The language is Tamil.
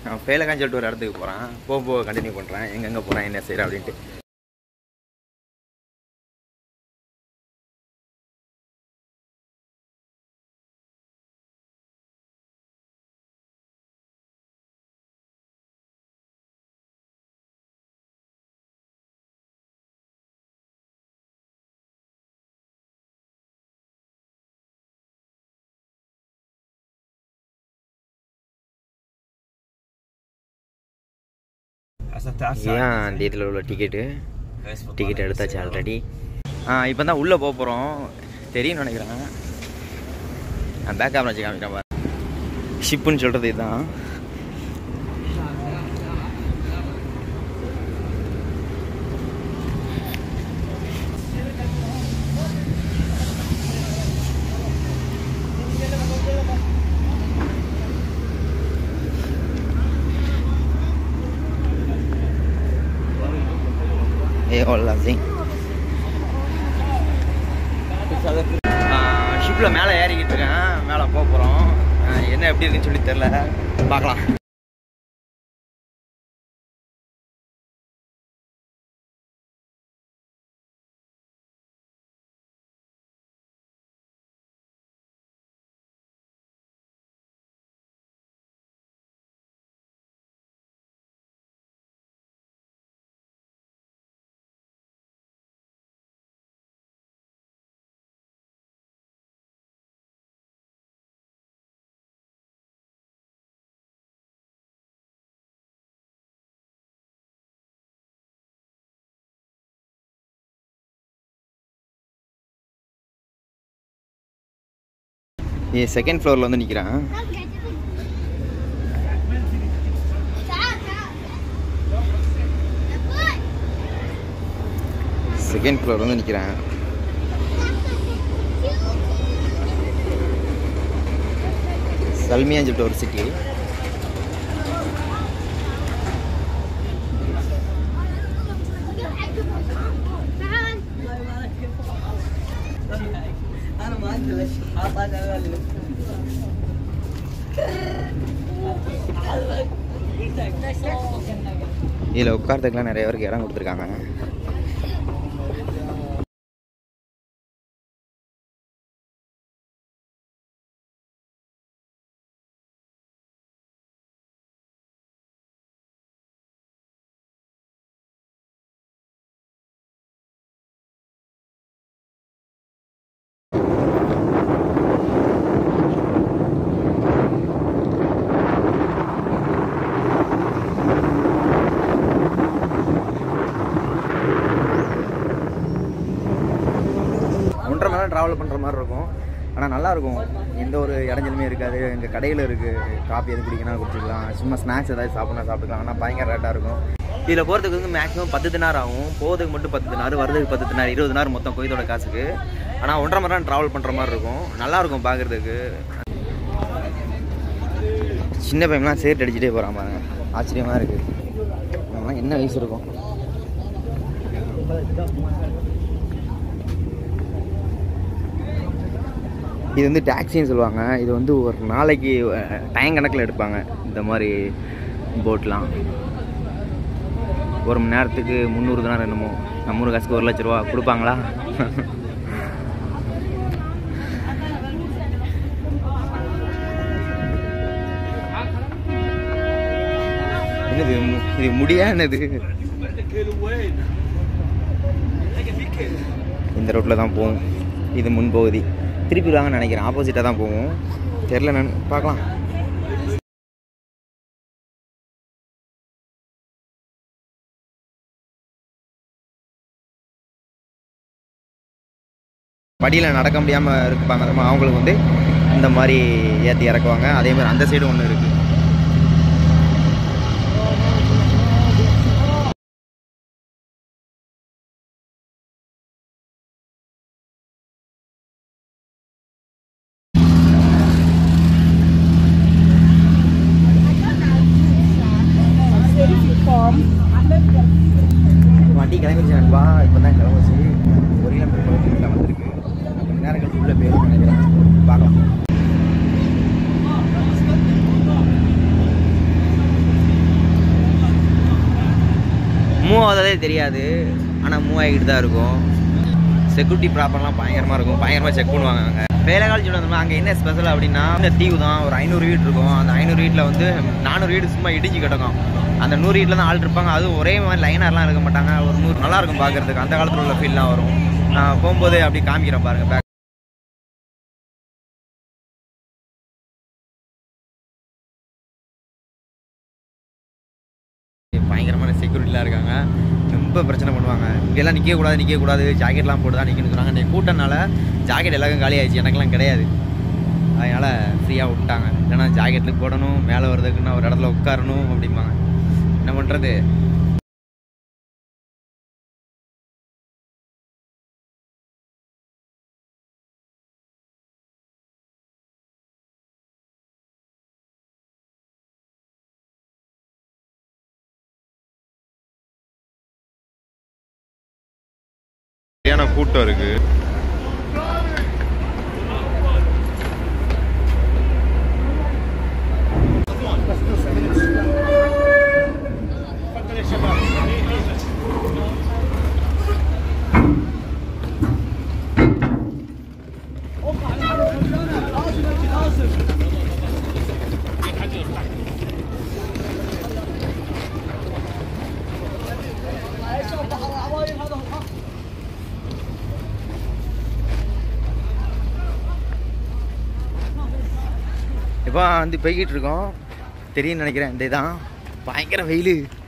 நான் ஃபெயிலக்கான்னு சொல்லிட்டு ஒரு இடத்துக்கு போகிறேன் போக போக கண்டினியூ பண்ணுறேன் எங்கெங்கே போகிறேன் என்ன செய்கிறேன் அப்படின்ட்டு இதுதான் டீட்டில் உள்ள டிக்கெட்டு டிக்கெட் எடுத்தாச்சு ஆல்ரெடி ஆ இப்போ தான் உள்ளே போக போகிறோம் தெரியும்னு நினைக்கிறேன் நான் பேக் கேமரா வச்சு காமிக்கிறேன் பாரு ஷிப்புன்னு சொல்கிறது இதுதான் ஏ ஓல்லா சிங் ஷிப்பில் மேலே ஏறிக்கிட்டு இருக்கேன் மேலே போக போகிறோம் என்ன எப்படி இருக்குன்னு சொல்லி தெரில பார்க்கலாம் ஏ செகண்ட் ஃப்ளோரில் வந்து நிற்கிறேன் செகண்ட் ஃப்ளோர் வந்து நிற்கிறேன் சல்மியான்னு சொல்லிட்டு ஒரு சிட்டி இதில் உட்காரத்துக்குலாம் நிறைய பேருக்கு இடம் கொடுத்துருக்காங்க ஒன்றரை மணி நேரம் ட்ராவல் பண்ணுற மாதிரி இருக்கும் ஆனால் நல்லா இருக்கும் எந்த ஒரு இடைஞ்சலுமே இருக்காது எங்கள் கடையில் இருக்குது காப்பி எது குடிக்கணும் குடிச்சிக்கலாம் சும்மா ஸ்நாக்ஸ் ஏதாவது சாப்பிட்னா சாப்பிட்டுக்கலாம் ஆனால் பயங்கர ரேட்டாக இருக்கும் இதில் போகிறதுக்கு வந்து மேக்ஸிமம் பத்து தினார் ஆகும் போகிறதுக்கு மட்டும் பத்து தினார் வரதுக்கு பத்து தினார் இருபது தினார் மொத்தம் கோயத்தோட காசுக்கு ஆனால் ஒன்றரை மணி நேரம் ட்ராவல் பண்ணுற மாதிரி இருக்கும் நல்லா இருக்கும் பார்க்குறதுக்கு சின்ன பையன்லாம் சேர்த்து அடிச்சுட்டே போகிறான் பாருங்க ஆச்சரியமாக இருக்குது அவங்களாம் என்ன வயசு இருக்கும் இது வந்து டாக்ஸின்னு சொல்லுவாங்க இது வந்து ஒரு நாளைக்கு டைம் கணக்கில் எடுப்பாங்க இந்த மாதிரி போட்லாம் ஒரு மணி நேரத்துக்கு முந்நூறு தினார் என்னமோ நம்ம ஊர் காசுக்கு ஒரு லட்ச ரூபா கொடுப்பாங்களா என்னது மு- இது முடியா என்னது இந்த ரோட்டில் தான் போவோம் இது முன்பகுதி திருப்பி வாங்கன்னு நினைக்கிறேன் ஆப்போசிட்டாக தான் போவோம் தெரில நான் பார்க்கலாம் படியில் நடக்க முடியாமல் இருப்பாங்க தெரியுமா, அவங்களுக்கு வந்து இந்த மாதிரி ஏற்றி இறக்குவாங்க அதே மாதிரி அந்த சைடும் ஒன்று இருக்குது வண்டி கிளம்பிடுச்சு நண்பா இப்போ தான் கிளம்பிச்சு ஒரு கிலோமீட்டர் பக்கத்தில் வந்திருக்கு கொஞ்ச நேரம் கழிச்சு உள்ளே போயிடும் நினைக்கிறேன் பார்க்கலாம் மூவ் ஆகாதே தெரியாது ஆனால் மூவ் ஆகிட்டு தான் இருக்கும் செக்யூரிட்டி ப்ராப்பர்லாம் பயங்கரமாக இருக்கும் பயங்கரமாக செக் பண்ணுவாங்க அங்கே வேலைக்கால் சொல்லணும் அங்கே என்ன ஸ்பெஷல் அப்படின்னா இந்த தீவு தான் ஒரு ஐநூறு வீடு இருக்கும் அந்த ஐநூறு வீட்டில் வந்து நானூறு வீடு சும்மா இடிஞ்சு கிடக்கும் அந்த நூறு வீட்டில் தான் ஆள் இருப்பாங்க அதுவும் ஒரே மாதிரி லைனர்லாம் இருக்க மாட்டாங்க ஒரு நூறு நல்லா இருக்கும் பார்க்கறதுக்கு அந்த காலத்தில் உள்ள ஃபீல்லாம் வரும் நான் போகும்போது அப்படி காமிக்கிறேன் பாருங்க பேக் பயங்கரமான செக்யூரிட்டிலாம் இருக்காங்க ரொம்ப பிரச்சனை பண்ணுவாங்க இங்கெல்லாம் நிற்கக்கூடாது நிற்கக்கூடாது ஜாக்கெட்லாம் போட்டு தான் நிற்கணும் சொன்னாங்க இந்த கூட்டனால ஜாக்கெட் எல்லாருக்கும் காலி ஆயிடுச்சு எனக்கெல்லாம் கிடையாது அதனால் ஃப்ரீயாக விட்டாங்க இல்லைன்னா ஜாக்கெட்டில் போடணும் மேலே வர்றதுக்குன்னா ஒரு இடத்துல உட்காரணும் அப்படிம்பாங்க என்ன பண்ணுறது சரியான கூட்டம் இருக்கு இப்போ வந்து போய்கிட்டு இருக்கோம் தெரியும்னு நினைக்கிறேன் இந்த இதான் பயங்கர வெயில்